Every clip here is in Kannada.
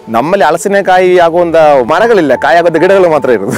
ನಮ್ಮಲ್ಲಿ ಹಲಸಿನಕಾಯಿ ಆಗುವಂತ ಮರಗಳಿಲ್ಲ ಕಾಯಿ ಆಗುವಂತ ಗಿಡಗಳು ಮಾತ್ರ ಇರೋದು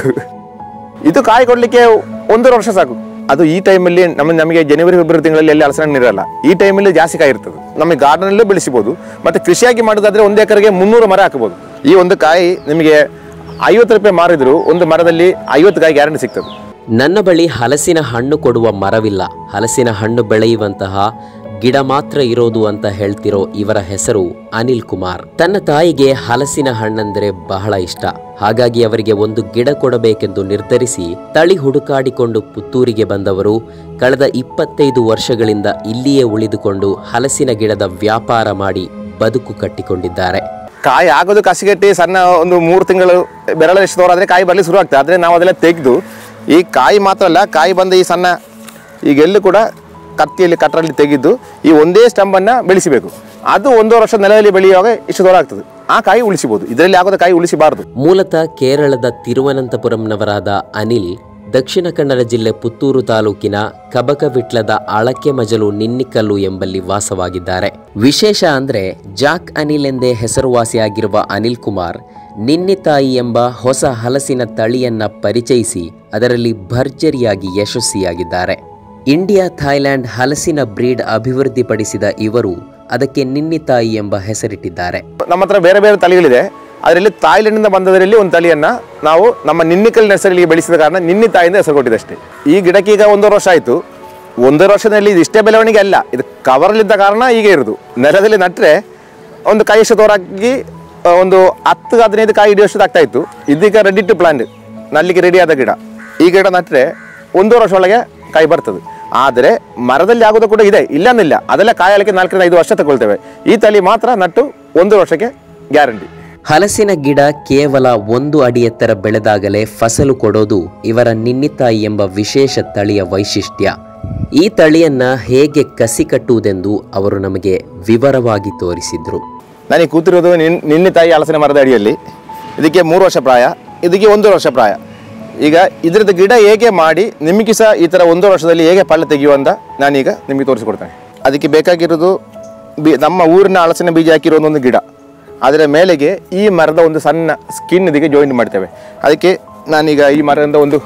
ಇದು ಕಾಯಿ ಕೊಡ್ಲಿಕ್ಕೆ ಒಂದೂವರೆ ವರ್ಷ ಸಾಕು ಅದು ಈ ಟೈಮಲ್ಲಿ ನಮ್ಮ ನಮಗೆ ಜನವರಿ ಫೆಬ್ರವರಿ ತಿಂಗಳಲ್ಲಿ ಎಲ್ಲಿ ಹಲಸಿನ ಹಣ್ಣು ಇರಲ್ಲ ಈ ಟೈಮಲ್ಲಿ ಜಾಸ್ತಿ ಕಾಯಿ ಇರ್ತದೆ ನಮಗೆ ಗಾರ್ಡನಲ್ಲೂ ಬೆಳೆಸಬಹುದು ಮತ್ತೆ ಕೃಷಿಯಾಗಿ ಮಾಡೋದಾದ್ರೆ ಒಂದು ಎಕರೆಗೆ ಮುನ್ನೂರು ಮರ ಹಾಕಬಹುದು ಈ ಒಂದು ಕಾಯಿ ನಿಮಗೆ ಐವತ್ತು ರೂಪಾಯಿ ಮಾರಿದ್ರು ಒಂದು ಮರದಲ್ಲಿ ಐವತ್ತು ಕಾಯಿ ಗ್ಯಾರಂಟಿ ಸಿಗ್ತದೆ ನನ್ನ ಬಳಿ ಹಲಸಿನ ಹಣ್ಣು ಕೊಡುವ ಮರವಿಲ್ಲ ಹಲಸಿನ ಹಣ್ಣು ಬೆಳೆಯುವಂತಹ ಗಿಡ ಮಾತ್ರ ಇರೋದು ಅಂತ ಹೇಳ್ತಿರೋ ಇವರ ಹೆಸರು ಅನಿಲ್ ಕುಮಾರ್ ತನ್ನ ತಾಯಿಗೆ ಹಲಸಿನ ಹಣ್ಣಂದರೆ ಬಹಳ ಇಷ್ಟ ಹಾಗಾಗಿ ಅವರಿಗೆ ಒಂದು ಗಿಡ ಕೊಡಬೇಕೆಂದು ನಿರ್ಧರಿಸಿ ತಳಿ ಹುಡುಕಾಡಿಕೊಂಡು ಪುತ್ತೂರಿಗೆ ಬಂದವರು ಕಳೆದ ಇಪ್ಪತ್ತೈದು ವರ್ಷಗಳಿಂದ ಇಲ್ಲಿಯೇ ಉಳಿದುಕೊಂಡು ಹಲಸಿನ ಗಿಡದ ವ್ಯಾಪಾರ ಮಾಡಿ ಬದುಕು ಕಟ್ಟಿಕೊಂಡಿದ್ದಾರೆ ಕಾಯಿ ಆಗೋದು ಕಸಿಗಟ್ಟಿ ಸಣ್ಣ ಒಂದು ಮೂರು ತಿಂಗಳು ಬೆರಳಷ್ಟು ದೂರ ಆದರೆ ಕಾಯಿ ಬರಲಿ ಶುರು ಆಗ್ತದೆ ಆದರೆ ನಾವು ಅದೆಲ್ಲ ತೆಗೆದು ಈ ಕಾಯಿ ಮಾತ್ರ ಅಲ್ಲ ಕಾಯಿ ಬಂದ ಈ ಸಣ್ಣ ಈಗೆಲ್ಲೂ ಕೂಡ ಕತ್ತಿಯಲ್ಲಿ ಕಟ್ಟರಲ್ಲಿ ತೆಗೆದು ಈ ಒಂದೇ ಸ್ಟಂಬನ್ನು ಬೆಳೆಸಬೇಕು ಅದು ಒಂದೂವರೆ ವರ್ಷ ನೆಲದಲ್ಲಿ ಬೆಳೆಯುವಾಗ ಇಷ್ಟು ದೂರ ಆಗ್ತದೆ ಆ ಕಾಯಿ ಉಳಿಸಿಬೋದು ಇದರಲ್ಲಿ ಆಗೋದ ಕಾಯಿ ಉಳಿಸಬಾರದು ಮೂಲತಃ ಕೇರಳದ ತಿರುವನಂತಪುರಂನವರಾದ ಅನಿಲ್ ದಕ್ಷಿಣ ಕನ್ನಡ ಜಿಲ್ಲೆ ಪುತ್ತೂರು ತಾಲೂಕಿನ ಕಬಕವಿಟ್ಲದ ಅಳಕೆ ಮಜಲು ನಿನ್ನಿಕಲ್ಲು ಎಂಬಲ್ಲಿ ವಾಸವಾಗಿದ್ದಾರೆ ವಿಶೇಷ ಅಂದ್ರೆ ಜಾಕ್ ಅನಿಲ್ ಎಂದೇ ಹೆಸರುವಾಸಿಯಾಗಿರುವ ಅನಿಲ್ ಕುಮಾರ್ ನಿನ್ನಿತಾಯಿ ಎಂಬ ಹೊಸ ಹಲಸಿನ ತಳಿಯನ್ನ ಪರಿಚಯಿಸಿ ಅದರಲ್ಲಿ ಭರ್ಜರಿಯಾಗಿ ಯಶಸ್ವಿಯಾಗಿದ್ದಾರೆ ಇಂಡಿಯಾ ಥೈಲ್ಯಾಂಡ್ ಹಲಸಿನ ಬ್ರೀಡ್ ಅಭಿವೃದ್ಧಿಪಡಿಸಿದ ಇವರು ಅದಕ್ಕೆ ನಿನ್ನಿತಾಯಿ ಎಂಬ ಹೆಸರಿಟ್ಟಿದ್ದಾರೆ ನಮ್ಮ ಹತ್ರ ಬೇರೆ ಬೇರೆ ತಳಿಗಳಿದೆ ಅದರಲ್ಲಿ ತಾಯ್ಲೆಂಡಿಂದ ಬಂದದರಲ್ಲಿ ಒಂದು ತಳಿಯನ್ನ ನಾವು ನಮ್ಮ ನಿನ್ನಿಕಲ್ ನರ್ಸರಿಗೆ ಬೆಳೆಸಿದ ಕಾರಣ ನಿನ್ನಿ ತಾಯಿಂದ ಹೆಸರು ಕೊಟ್ಟಿದೆ ಅಷ್ಟೇ ಈ ಗಿಡಕ್ಕೆ ಈಗ ಒಂದೂವರೆ ವರ್ಷ ಆಯಿತು ಒಂದೂವರೆ ವರ್ಷದಲ್ಲಿ ಇದು ಇಷ್ಟೇ ಬೆಳವಣಿಗೆ ಅಲ್ಲ ಇದು ಕವರಲ್ಲಿದ್ದ ಕಾರಣ ಹೀಗೆ ಇರೋದು ನೆಲದಲ್ಲಿ ನಟ್ಟರೆ ಒಂದು ಕೈ ಎಷ್ಟು ದೂರಾಗಿ ಆ, ಒಂದು ಹತ್ತು ಹದಿನೈದು ಕಾಯಿ ಹಿಡಿಯೋಷ್ಟು ಆಗ್ತಾ ಇತ್ತು ಇದೀಗ ರೆಡಿ ಟು ಪ್ಲಾಂಟ್ ನಲ್ಲಿಗೆ ರೆಡಿ ಆದ ಗಿಡ ಈ ಗಿಡ ನಟ್ಟರೆ ಒಂದೂವರೆ ವರ್ಷ ಒಳಗೆ ಕಾಯಿ ಬರ್ತದೆ ಆದರೆ ಮರದಲ್ಲಿ ಆಗೋದು ಕೂಡ ಇದೆ ಇಲ್ಲ ಅಂದಿಲ್ಲ ಅದೆಲ್ಲ ಕಾಯಲಿಕ್ಕೆ ನಾಲ್ಕರಿಂದ ಐದು ವರ್ಷ ತಗೊಳ್ತೇವೆ ಈ ತಳಿ ಮಾತ್ರ ನಟ್ಟು ಒಂದು ವರ್ಷಕ್ಕೆ ಗ್ಯಾರಂಟಿ ಹಲಸಿನ ಗಿಡ ಕೇವಲ ಒಂದು ಅಡಿ ಎತ್ತರ ಬೆಳೆದಾಗಲೇ ಫಸಲು ಕೊಡೋದು ಇವರ ನಿನ್ನಿತಾಯಿ ಎಂಬ ವಿಶೇಷ ತಳಿಯ ವೈಶಿಷ್ಟ್ಯ ಈ ತಳಿಯನ್ನ ಹೇಗೆ ಕಸಿ ಕಟ್ಟುವುದೆಂದು ಅವರು ನಮಗೆ ವಿವರವಾಗಿ ತೋರಿಸಿದ್ರು ನನಗೆ ಕೂತಿರೋದು ನಿನ್ ನಿನ್ನೆ ತಾಯಿ ಹಲಸಿನ ಮರದ ಅಡಿಯಲ್ಲಿ ಇದಕ್ಕೆ ಮೂರು ವರ್ಷ ಪ್ರಾಯ ಇದಕ್ಕೆ ಒಂದು ವರ್ಷ ಪ್ರಾಯ ಈಗ ಇದ್ರದ್ದು ಗಿಡ ಹೇಗೆ ಮಾಡಿ ನಿಮಗೆ ಸಹ ಈ ಥರ ಒಂದು ವರ್ಷದಲ್ಲಿ ಹೇಗೆ ಫಲ ತೆಗೆಯುವ ಅಂತ ನಾನೀಗ ನಿಮಗೆ ತೋರಿಸ್ಕೊಡ್ತೇನೆ ಅದಕ್ಕೆ ಬೇಕಾಗಿರೋದು ಬಿ ನಮ್ಮ ಊರಿನ ಹಲಸಿನ ಬೀಜ ಹಾಕಿರೋ ಒಂದು ಗಿಡ ಅದರ ಮೇಲೆಗೆ ಈ ಮರದ ಒಂದು ಸಣ್ಣ ಸ್ಕಿನ್ ಇದಕ್ಕೆ ಜಾಯಿಂಟ್ ಮಾಡ್ತೇವೆ ಅದಕ್ಕೆ ನಾನೀಗ ಈ ಮರದಿಂದ ಒಂದು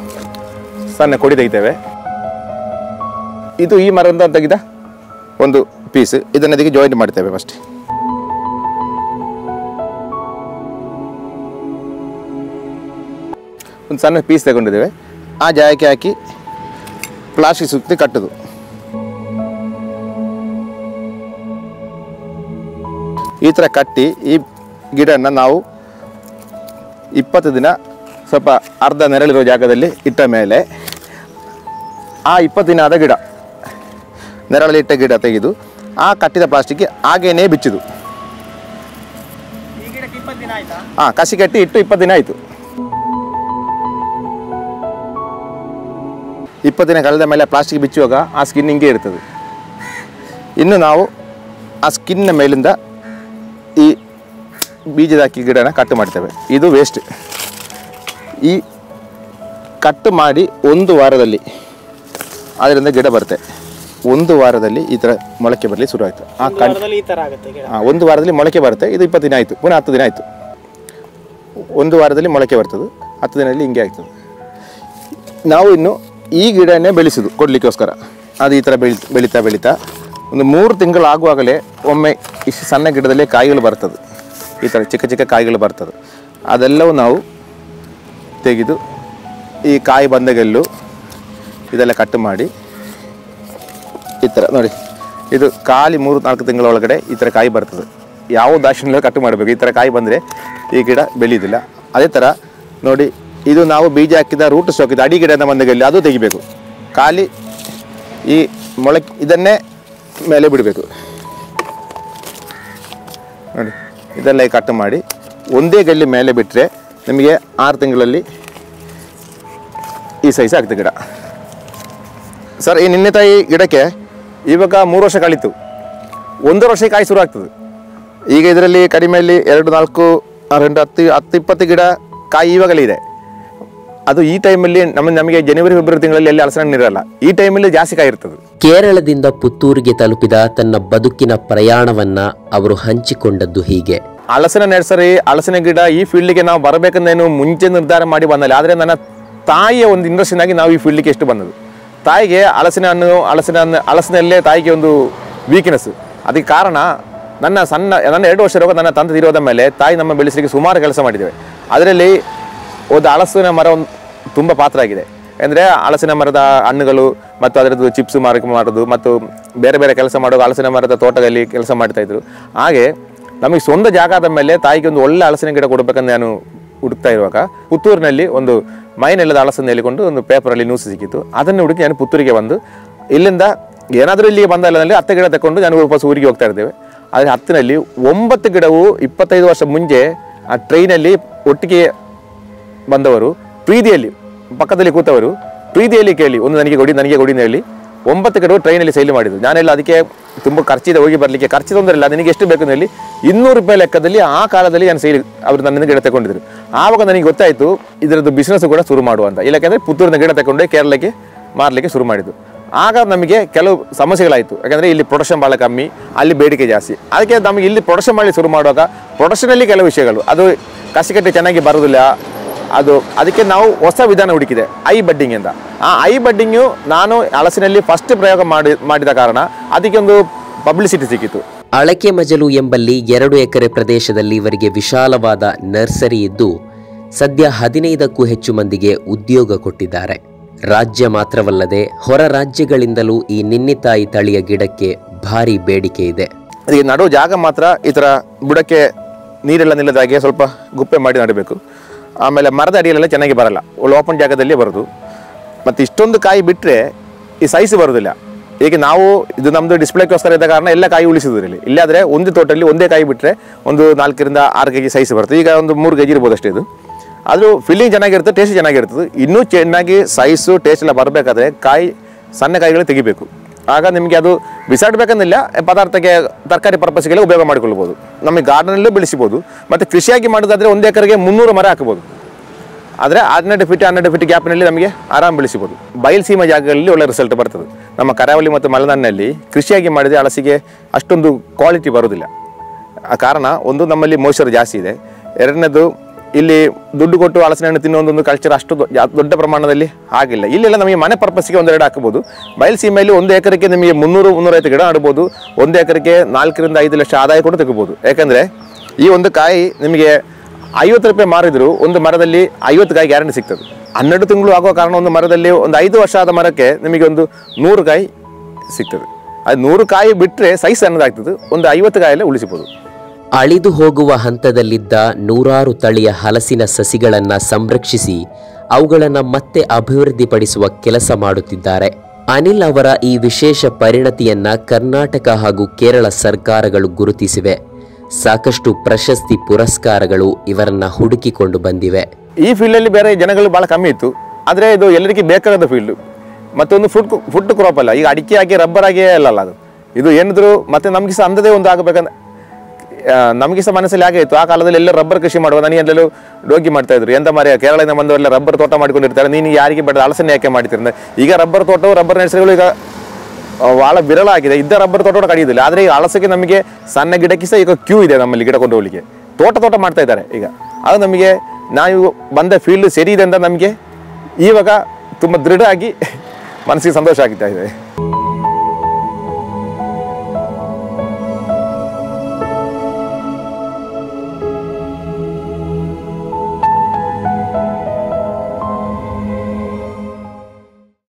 ಸಣ್ಣ ಕೊಡಿ ತೆಗಿತೇವೆ ಇದು ಈ ಮರದಿಂದ ತೆಗೆದ ಒಂದು ಪೀಸ್ ಇದನ್ನು ಇದಕ್ಕೆ ಜಾಯಿಂಟ್ ಮಾಡ್ತೇವೆ ಫಸ್ಟ್ ಒಂದು ಸಣ್ಣ ಪೀಸ್ ತಗೊಂಡಿದ್ದೇವೆ ಆ ಜಾಗಕ್ಕೆ ಹಾಕಿ ಪ್ಲಾಸ್ಟಿಕ್ ಸುತ್ತಿ ಕಟ್ಟೋದು ಈ ಥರ ಕಟ್ಟಿ ಈ ಗಿಡನ ನಾವು ಇಪ್ಪತ್ತು ದಿನ ಸ್ವಲ್ಪ ಅರ್ಧ ನೆರಳಿರೋ ಜಾಗದಲ್ಲಿ ಇಟ್ಟ ಮೇಲೆ ಆ ಇಪ್ಪತ್ತು ದಿನ ಆದ ಗಿಡ ನೆರಳಲ್ಲಿ ಇಟ್ಟ ಗಿಡ ತೆಗೆದು ಆ ಕಟ್ಟಿದ ಪ್ಲಾಸ್ಟಿಕ್ಗೆ ಹಾಗೇನೇ ಬಿಚ್ಚುದು ಹಾಂ ಕಸಿ ಕಟ್ಟಿ ಇಟ್ಟು ಇಪ್ಪತ್ತು ದಿನ ಆಯಿತು ಇಪ್ಪತ್ತು ದಿನ ಕಳೆದ ಮೇಲೆ ಪ್ಲಾಸ್ಟಿಕ್ ಬಿಚ್ಚುವಾಗ ಆ ಸ್ಕಿನ್ ಹಿಂಗೆ ಇರ್ತದೆ ಇನ್ನು ನಾವು ಆ ಸ್ಕಿನ್ನ ಮೇಲಿಂದ ಈ ಬೀಜದ ಅಕ್ಕಿ ಗಿಡನ ಕಟ್ ಮಾಡ್ತೇವೆ ಇದು ವೇಸ್ಟ್ ಈ ಕಟ್ ಮಾಡಿ ಒಂದು ವಾರದಲ್ಲಿ ಅದರಿಂದ ಗಿಡ ಬರುತ್ತೆ ಒಂದು ವಾರದಲ್ಲಿ ಈ ಥರ ಮೊಳಕೆ ಬರಲಿ ಶುರು ಆಯಿತು ಆ ಕಣ್ ಈ ತರ ಆಗುತ್ತೆ ಗಿಡ ಆ, ಒಂದು ವಾರದಲ್ಲಿ ಮೊಳಕೆ ಬರುತ್ತೆ ಇದು ಇಪ್ಪತ್ತು ದಿನ ಆಯಿತು ಪುನಃ ಹತ್ತು ದಿನ ಆಯಿತು ಒಂದು ವಾರದಲ್ಲಿ ಮೊಳಕೆ ಬರ್ತದೆ ಹತ್ತು ದಿನದಲ್ಲಿ ಹಿಂಗೆ ಆಗ್ತದೆ ನಾವು ಇನ್ನು ಈ ಗಿಡನೇ ಬೆಳೆಸೋದು ಕೊಡಲಿಕ್ಕೋಸ್ಕರ ಅದು ಈ ಥರ ಬೆಳಿ ಬೆಳೀತಾ ಬೆಳೀತಾ ಒಂದು ಮೂರು ತಿಂಗಳು ಆಗುವಾಗಲೇ ಒಮ್ಮೆ ಇಷ್ಟು ಸಣ್ಣ ಗಿಡದಲ್ಲೇ ಕಾಯಿಗಳು ಬರ್ತದೆ ಈ ಥರ ಚಿಕ್ಕ ಚಿಕ್ಕ ಕಾಯಿಗಳು ಬರ್ತದೆ ಅದೆಲ್ಲವೂ ನಾವು ತೆಗೆದು ಈ ಕಾಯಿ ಬಂದಗೆಲ್ಲು ಇದೆಲ್ಲ ಕಟ್ ಮಾಡಿ ಈ ಥರ ನೋಡಿ ಇದು ಖಾಲಿ ಮೂರು ನಾಲ್ಕು ತಿಂಗಳ ಒಳಗಡೆ ಈ ಥರ ಕಾಯಿ ಬರ್ತದೆ ಯಾವ ದಾಶಿನ ಕಟ್ ಮಾಡಬೇಕು ಈ ಥರ ಕಾಯಿ ಬಂದರೆ ಈ ಗಿಡ ಬೆಳೆಯೋದಿಲ್ಲ ಅದೇ ಥರ ನೋಡಿ ಇದು ನಾವು ಬೀಜ ಹಾಕಿದ ರೂಟ್ ಸ್ಟಾಕ್ ಇದು ಅಡಿ ಗಿಡದ ಬಂದಗಲ್ಲಿ ಅದು ತೆಗಿಬೇಕು ಖಾಲಿ ಈ ಮೊಳಕೆ ಇದನ್ನೇ ಮೇಲೆ ಬಿಡಬೇಕು ನೋಡಿ ಇದೆಲ್ಲ ಕಟ್ ಮಾಡಿ ಒಂದೇ ಗಲ್ಲಿ ಮೇಲೆ ಬಿಟ್ಟರೆ ನಿಮಗೆ ಆರು ತಿಂಗಳಲ್ಲಿ ಈ ಸೈಜ್ ಆಗ್ತದೆ ಗಿಡ ಸರ್ ಈ ನಿನ್ನೆ ತಾಯಿ ಗಿಡಕ್ಕೆ ಇವಾಗ ಮೂರು ವರ್ಷ ಕಳೀತು ಒಂದು ವರ್ಷ ಕಾಯಿ ಶುರು ಆಗ್ತದೆ ಈಗ ಇದರಲ್ಲಿ ಕಡಿಮೆಯಲ್ಲಿ ಎರಡು ನಾಲ್ಕು ಆ, రెండు ಹತ್ತು ಹತ್ತು ಇಪ್ಪತ್ತು ಗಿಡ ಕಾಯಿ ಇವಾಗಲೇ ಇದೆ ಅದು ಈ ಟೈಮಲ್ಲಿ ನಮ್ಮ ನಮಗೆ ಜನವರಿ ಫೆಬ್ರವರಿ ತಿಂಗಳಲ್ಲಿ ಎಲ್ಲಿ ಹಲಸಿನ ಹಣ್ಣು ಇರಲ್ಲ ಈ ಟೈಮಲ್ಲಿ ಜಾಸ್ತಿ ಕಾಯಿ ಇರ್ತದೆ ಕೇರಳದಿಂದ ಪುತ್ತೂರಿಗೆ ತಲುಪಿದ ತನ್ನ ಬದುಕಿನ ಪ್ರಯಾಣವನ್ನ ಅವರು ಹಂಚಿಕೊಂಡದ್ದು ಹೀಗೆ ಹಲಸಿನ ನರ್ಸರಿ ಹಲಸಿನ ಗಿಡ ಈ ಫೀಲ್ಡಿಗೆ ನಾವು ಬರಬೇಕಂದೇನು ಮುಂಚೆ ನಿರ್ಧಾರ ಮಾಡಿ ಬಂದಲ್ಲ ಆದರೆ ನನ್ನ ತಾಯಿಯ ಒಂದು ಇಂಟ್ರೆಸ್ಟಿನಾಗಿ ನಾವು ಈ ಫೀಲ್ಡಿಗೆ ಎಷ್ಟು ಬಂದದ್ದು ತಾಯಿಗೆ ಹಲಸಿನ ಹಣ್ಣು ಹಲಸಿನ ಹಣ್ಣು ಹಲಸಿನಲ್ಲೇ ತಾಯಿಗೆ ಒಂದು ವೀಕ್ನೆಸ್ ಅದಕ್ಕೆ ಕಾರಣ ನನ್ನ ಸಣ್ಣ ನನ್ನ ಎರಡು ವರ್ಷ ಇರುವಾಗ ನನ್ನ ತಂದೆ ತೀರೋದ ಮೇಲೆ ತಾಯಿ ನಮ್ಮ ಬೆಳೆಸಲಿಕ್ಕೆ ಸುಮಾರು ಕೆಲಸ ಮಾಡಿದ್ದೇವೆ ಅದರಲ್ಲಿ ಒಂದು ಹಲಸಿನ ಮರ ಒಂದು ತುಂಬ ಪಾತ್ರ ಆಗಿದೆ ಅಂದರೆ ಹಲಸಿನ ಮರದ ಹಣ್ಣುಗಳು ಮತ್ತು ಅದರದ್ದು ಚಿಪ್ಸ್ ಮಾರಕ್ಕೆ ಮಾಡೋದು ಮತ್ತು ಬೇರೆ ಬೇರೆ ಕೆಲಸ ಮಾಡೋದು ಹಲಸಿನ ಮರದ ತೋಟದಲ್ಲಿ ಕೆಲಸ ಮಾಡ್ತಾ ಇದ್ರು ಹಾಗೆ ನಮಗೆ ಸ್ವಂತ ಜಾಗ ಆದ ಮೇಲೆ ತಾಯಿಗೆ ಒಂದು ಒಳ್ಳೆ ಹಲಸಿನ ಗಿಡ ಕೊಡಬೇಕಂತ ನಾನು ಹುಡುಕ್ತಾ ಇರುವಾಗ ಪುತ್ತೂರಿನಲ್ಲಿ ಒಂದು ಮೈನೆಲ್ಲದ ಹಲಸನ್ನು ಹೇಳಿಕೊಂಡು ಒಂದು ಪೇಪರಲ್ಲಿ ನ್ಯೂಸ್ ಸಿಕ್ಕಿತ್ತು ಅದನ್ನು ಹುಡುಕಿ ನಾನು ಪುತ್ತೂರಿಗೆ ಬಂದು ಇಲ್ಲಿಂದ ಏನಾದರೂ ಇಲ್ಲಿಗೆ ಬಂದಲ್ಲದಲ್ಲಿ ಹತ್ತು ಗಿಡ ತಗೊಂಡು ನಾನು ವಾಪಸ್ ಊರಿಗೆ ಹೋಗ್ತಾ ಇರ್ತೇವೆ ಆದರೆ ಹತ್ತಿನಲ್ಲಿ ಒಂಬತ್ತು ಗಿಡವು ಇಪ್ಪತ್ತೈದು ವರ್ಷ ಮುಂಚೆ ಆ ಟ್ರೈನಲ್ಲಿ ಒಟ್ಟಿಗೆ ಬಂದವರು ಪ್ರೀತಿಯಲ್ಲಿ ಪಕ್ಕದಲ್ಲಿ ಕೂತವರು ಪ್ರೀತಿಯಲ್ಲಿ ಕೇಳಿ ಒಂದು ನನಗೆ ಕೊಡಿ ನನಗೆ ಕೊಡಿ ಅಂತ ಹೇಳಿ ಒಂಬತ್ತು ಕಡೆ ಟ್ರೈನಲ್ಲಿ ಸೈಲ್ ಮಾಡಿದ್ದು ನಾನೆಲ್ಲ ಅದಕ್ಕೆ ತುಂಬ ಖರ್ಚಿದೆ ಹೋಗಿ ಬರಲಿಕ್ಕೆ ಖರ್ಚು ತೊಂದರೆ ಇಲ್ಲ ನಿನಗೆ ಎಷ್ಟು ಬೇಕು ಅಂತ ಹೇಳಿ ಇನ್ನೂರು ರೂಪಾಯಿ ಲೆಕ್ಕದಲ್ಲಿ ಆ ಕಾಲದಲ್ಲಿ ನಾನು ಸೈಲ್ ಅವರು ನನ್ನಿಂದ ಗಿಡ ತಗೊಂಡಿದ್ರು ಆವಾಗ ನನಗೆ ಗೊತ್ತಾಯಿತು ಇದರದ್ದು ಬಿಸ್ನೆಸ್ ಕೂಡ ಶುರು ಮಾಡುವ ಅಂತ ಇಲ್ಲಕ್ಕೆ ಪುತ್ತೂರಿನ ಗಿಡ ತಗೊಂಡು ಕೇರಳಕ್ಕೆ ಮಾರಲಿಕ್ಕೆ ಶುರು ಮಾಡಿದ್ದು ಆಗ ನಮಗೆ ಕೆಲವು ಸಮಸ್ಯೆಗಳಾಯಿತು ಯಾಕಂದರೆ ಇಲ್ಲಿ ಪ್ರೊಡಕ್ಷನ್ ಭಾಳ ಕಮ್ಮಿ ಅಲ್ಲಿ ಬೇಡಿಕೆ ಜಾಸ್ತಿ ಅದಕ್ಕೆ ನಮಗೆ ಇಲ್ಲಿ ಪ್ರೊಡಕ್ಷನ್ ಮಾಡಿ ಶುರು ಮಾಡುವಾಗ ಪ್ರೊಡಕ್ಷನಲ್ಲಿ ಕೆಲವು ವಿಷಯಗಳು ಅದು ಕಸಿಕಟ್ಟೆ ಚೆನ್ನಾಗಿ ಬರೋದಿಲ್ಲ ಅದು ಅದಕ್ಕೆ ನಾವು ಹೊಸ ವಿಧಾನ ಹುಡುಕಿದೆ ಐ ಬಡ್ಡಿಂಗ್ ಅಂತ ಆ ಐ ಬಡ್ಡಿಂಗು ನಾನು ಹಲಸಿನಲ್ಲಿ ಫಸ್ಟ್ ಪ್ರಯೋಗ ಮಾಡಿ ಮಾಡಿದ ಕಾರಣ ಅದಕ್ಕೆ ಒಂದು ಪಬ್ಲಿಸಿಟಿ ಸಿಕ್ಕಿತು ಅಳಕೆ ಮಜಲು ಎಂಬಲ್ಲಿ ಎರಡು ಎಕರೆ ಪ್ರದೇಶದಲ್ಲಿ ಇವರಿಗೆ ವಿಶಾಲವಾದ ನರ್ಸರಿ ಇದ್ದು ಸದ್ಯ ಹದಿನೈದಕ್ಕೂ ಹೆಚ್ಚು ಮಂದಿಗೆ ಉದ್ಯೋಗ ಕೊಟ್ಟಿದ್ದಾರೆ ರಾಜ್ಯ ಮಾತ್ರವಲ್ಲದೆ ಹೊರ ರಾಜ್ಯಗಳಿಂದಲೂ ಈ ನಿನ್ನಿತಾಯಿ ತಳಿಯ ಗಿಡಕ್ಕೆ ಭಾರಿ ಬೇಡಿಕೆ ಇದೆ ಅದಕ್ಕೆ ನಡುವ ಜಾಗ ಮಾತ್ರ ಈ ಥರ ಬುಡಕ್ಕೆ ನೀರೆಲ್ಲ ನಿಲ್ಲದಾಗೆ ಸ್ವಲ್ಪ ಗುಪ್ಪೆ ಮಾಡಿ ನಡಬೇಕು ಆಮೇಲೆ ಮರದ ಅಡಿಯಲ್ಲೆಲ್ಲ ಚೆನ್ನಾಗಿ ಬರಲ್ಲ ಒಳ್ಳೆ ಓಪನ್ ಜಾಗದಲ್ಲೇ ಬರೋದು ಮತ್ತು ಇಷ್ಟೊಂದು ಕಾಯಿ ಬಿಟ್ಟರೆ ಈ ಸೈಜ್ ಬರೋದಿಲ್ಲ ಈಗ ನಾವು ಇದು ನಮ್ಮದು ಡಿಸ್ಪ್ಲೇಗೋಸ್ಕರ ಇದ್ದ ಕಾರಣ ಎಲ್ಲ ಕಾಯಿ ಉಳಿಸಿದ್ರು ಇಲ್ಲಿ ಇಲ್ಲಾದರೆ ಒಂದು ತೋಟಲ್ಲಿ ಒಂದೇ ಕಾಯಿ ಬಿಟ್ಟರೆ ಒಂದು ನಾಲ್ಕರಿಂದ ಆರು ಕೆ ಜಿ ಸೈಜ್ ಬರುತ್ತೆ ಈಗ ಒಂದು ಮೂರು ಕೆ ಜಿ ಇರ್ಬೋದು ಅಷ್ಟೇ ಇದು ಅದು ಫಿಲ್ಲಿಂಗ್ ಚೆನ್ನಾಗಿರುತ್ತೆ ಟೇಸ್ಟ್ ಚೆನ್ನಾಗಿರ್ತದೆ ಇನ್ನೂ ಚೆನ್ನಾಗಿ ಸೈಜು ಟೇಸ್ಟ್ ಎಲ್ಲ ಬರಬೇಕಾದ್ರೆ ಕಾಯಿ ಸಣ್ಣ ಕಾಯಿಗಳು ತೆಗಿಬೇಕು ಆಗ ನಿಮಗೆ ಅದು ಬಿಸಾಡಬೇಕಂದಿಲ್ಲ ಪದಾರ್ಥಕ್ಕೆ ತರಕಾರಿ ಪರ್ಪಸ್ಗೆಲ್ಲ ಉಪಯೋಗ ಮಾಡಿಕೊಳ್ಬೋದು ನಮಗೆ ಗಾರ್ಡನಲ್ಲೂ ಬೆಳೆಸ್ಬೋದು ಮತ್ತು ಕೃಷಿಯಾಗಿ ಮಾಡೋದಾದರೆ ಒಂದು ಎಕರೆಗೆ ಮುನ್ನೂರು ಮರ ಹಾಕ್ಬೋದು ಆದರೆ ಹನ್ನೆರಡು ಫೀಟ್ ಹನ್ನೆರಡು ಫೀಟ್ ಗ್ಯಾಪ್ನಲ್ಲಿ ನಮಗೆ ಆರಾಮ್ ಬೆಳೆಸ್ಬೋದು ಬಯಲು ಸೀಮೆ ಜಾಗಗಳಲ್ಲಿ ಒಳ್ಳೆ ರಿಸಲ್ಟ್ ಬರ್ತದೆ ನಮ್ಮ ಕರಾವಳಿ ಮತ್ತು ಮಲೆನಾಡಿನಲ್ಲಿ ಕೃಷಿಯಾಗಿ ಮಾಡಿದರೆ ಹಲಸಿಗೆ ಅಷ್ಟೊಂದು ಕ್ವಾಲಿಟಿ ಬರೋದಿಲ್ಲ ಆ ಕಾರಣ ಒಂದು ನಮ್ಮಲ್ಲಿ ಮೋಯ್ಚರ್ ಜಾಸ್ತಿ ಇದೆ ಎರಡನೇದು ಇಲ್ಲಿ ದುಡ್ಡು ಕೊಟ್ಟು ಹಲಸಿನ ಹಣ್ಣು ತಿನ್ನೋ ಒಂದು ಕಲ್ಚರ್ ಅಷ್ಟು ದೊ- ಜಾ- ದೊಡ್ಡ ಪ್ರಮಾಣದಲ್ಲಿ ಆಗಿಲ್ಲ ಇಲ್ಲೆಲ್ಲ ನಮಗೆ ಮನೆ ಪರ್ಪಸ್ಗೆ ಒಂದೆರಡು ಹಾಕ್ಬೋದು ಬಯಲು ಸೀಮೆಯಲ್ಲಿ ಒಂದು ಎಕರೆಗೆ ನಿಮಗೆ ಮುನ್ನೂರು ಮುನ್ನೂರೈವತ್ತು ಗಿಡ ನೆಡ್ಬೋದು ಒಂದು ಎಕರೆಗೆ ನಾಲ್ಕರಿಂದ ಐದು ಲಕ್ಷ ಆದಾಯ ಕೂಡ ತೆಗಿಬೋದು ಯಾಕಂದರೆ ಈ ಒಂದು ಕಾಯಿ ನಿಮಗೆ ಐವತ್ತು ರೂಪಾಯಿ ಮಾರಿದ್ರು ಒಂದು ಮರದಲ್ಲಿ ಐವತ್ತು ಕಾಯಿ ಗ್ಯಾರಂಟಿ ಸಿಗ್ತದೆ ಹನ್ನೆರಡು ತಿಂಗಳು ಆಗುವ ಕಾರಣ ಒಂದು ಮರದಲ್ಲಿ ಒಂದು ಐದು ವರ್ಷ ಆದ ಮರಕ್ಕೆ ನಿಮಗೆ ಒಂದು ನೂರು ಕಾಯಿ ಸಿಗ್ತದೆ ಅದು ನೂರು ಕಾಯಿ ಬಿಟ್ಟರೆ ಸೈಜ್ ಸಣ್ಣದಾಗ್ತದೆ ಒಂದು ಐವತ್ತು ಕಾಯಲ್ಲೇ ಉಳಿಸಿಬೋದು ಅಳಿದು ಹೋಗುವ ಹಂತದಲ್ಲಿದ್ದ ನೂರಾರು ತಳಿಯ ಹಲಸಿನ ಸಸಿಗಳನ್ನು ಸಂರಕ್ಷಿಸಿ ಅವುಗಳನ್ನು ಮತ್ತೆ ಅಭಿವೃದ್ಧಿಪಡಿಸುವ ಕೆಲಸ ಮಾಡುತ್ತಿದ್ದಾರೆ ಅನಿಲ್ ಅವರ ಈ ವಿಶೇಷ ಪರಿಣತಿಯನ್ನ ಕರ್ನಾಟಕ ಹಾಗೂ ಕೇರಳ ಸರ್ಕಾರಗಳು ಗುರುತಿಸಿವೆ ಸಾಕಷ್ಟು ಪ್ರಶಸ್ತಿ ಪುರಸ್ಕಾರಗಳು ಇವರನ್ನ ಹುಡುಕಿಕೊಂಡು ಬಂದಿವೆ ಈ ಫೀಲ್ಡಲ್ಲಿ ಬೇರೆ ಜನಗಳು ಭಾಳ ಕಮ್ಮಿ ಇತ್ತು ಆದರೆ ಇದು ಎಲ್ಲರಿಗೆ ಬೇಕಾದ ಫೀಲ್ಡು ಮತ್ತೊಂದು ಫುಡ್ ಫುಡ್ ಕ್ರಾಪ್ ಅಲ್ಲ ಈಗ ಅಡಿಕೆ ಆಗಿ ರಬ್ಬರ್ ಆಗಿ ಅಲ್ಲಲ್ಲ ಅದು ಇದು ಏನಿದ್ರು ಮತ್ತೆ ನಮಗೆ ಸಹ ಅಂದದೇ ಒಂದು ಆಗಬೇಕಂತ ನಮಗೆ ಸಹ ಮನಸ್ಸಲ್ಲಿ ಹಾಗೆ ಇತ್ತು ಆ ಕಾಲದಲ್ಲಿ ಎಲ್ಲ ರಬ್ಬರ್ ಕೃಷಿ ಮಾಡುವ ನನಗೆ ಎಲ್ಲರೂ ಡೋಗಿ ಮಾಡ್ತಾ ಇದ್ರು ಎಂತ ಮಾರ್ಯ ಕೇರಳದಿಂದ ಬಂದವರೆಲ್ಲ ರಬ್ಬರ್ ತೋಟ ಮಾಡ್ಕೊಂಡಿರ್ತಾರೆ ನೀನು ಯಾರಿಗೆ ಬೇಡ ಹಲಸನೆ ಯಾಕೆ ಮಾಡ್ತಿರಂದ್ರೆ ಈಗ ರಬ್ಬರ್ ತೋಟವು ರಬ್ಬರ್ ನರ್ಸರಿಗಳು ಈಗ ಆ, ಭಾಳ ವಿರಳ ಆಗಿದೆ ಇದ್ದ ರಬ್ಬರ್ ತೋಟ ಕಡಿಯೋದಿಲ್ಲ ಆದರೆ ಈಗ ಹಲಸಿಗೆ ನಮಗೆ ಸಣ್ಣ ಗಿಡಕ್ಕೆ ಸಹ ಈಗ ಕ್ಯೂ ಇದೆ ನಮ್ಮಲ್ಲಿ ಗಿಡ ಕೊಂಡು ಹೋಗ್ಲಿಕ್ಕೆ ತೋಟ ತೋಟ ಮಾಡ್ತಾ ಇದ್ದಾರೆ ಈಗ ಅದು ನಮಗೆ ನಾವು ಬಂದ ಫೀಲ್ಡ್ ಸರಿ ಇದೆ ಅಂತ ನಮಗೆ ಇವಾಗ ತುಂಬ ದೃಢ ಆಗಿ ಮನಸ್ಸಿಗೆ ಸಂತೋಷ ಆಗ್ತಾ ಇದೆ